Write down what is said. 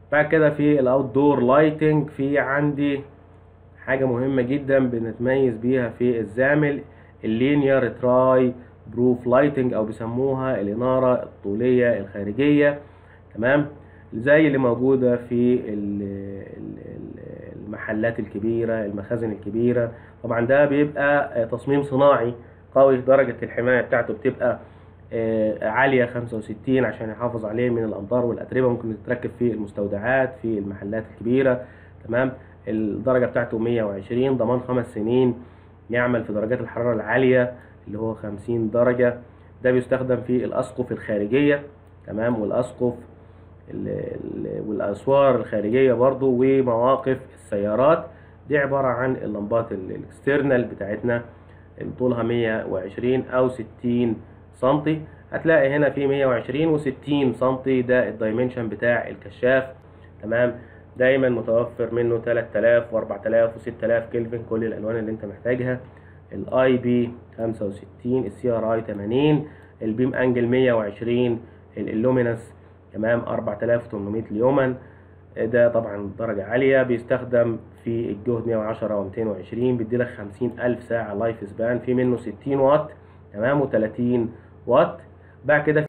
بعد كده في الاوت دور لايتنج في عندي حاجة مهمة جدا بنتميز بيها في الزامل اللينير تراي بروف لايتنج او بيسموها الانارة الطولية الخارجية تمام زي اللي موجودة في ال- ال- ال- المحلات الكبيرة المخازن الكبيرة طبعا ده بيبقى تصميم صناعي قوي درجة الحماية بتاعته بتبقى آه، عالية 65 عشان يحافظ عليه من الأمطار والأتربة ممكن تتركب في المستودعات في المحلات الكبيرة تمام الدرجة بتاعته 120 ضمان خمس سنين يعمل في درجات الحرارة العالية اللي هو 50 درجة ده بيستخدم في الأسقف الخارجية تمام والأسقف ال- ال- والأسوار الخارجية برضو ومواقف السيارات دي عبارة عن اللمبات ال- الاكسترنال بتاعتنا اللي طولها 120 أو 60 سنتي هتلاقي هنا في 120 و60 سنتي ده الدايمنشن بتاع الكشاف تمام دايما متوفر منه 3000 و4000 و6000 كلفن كل الالوان اللي انت محتاجها الاي بي 65 السي ار اي 80 البيم انجل 120 الالومينس تمام 4800 ليومن ده طبعا درجة عالية بيستخدم في الجهد 110 و 220 بيديلك 50000 ساعة لايف سبان في منه 60 واط تمام و30 واط بعد كده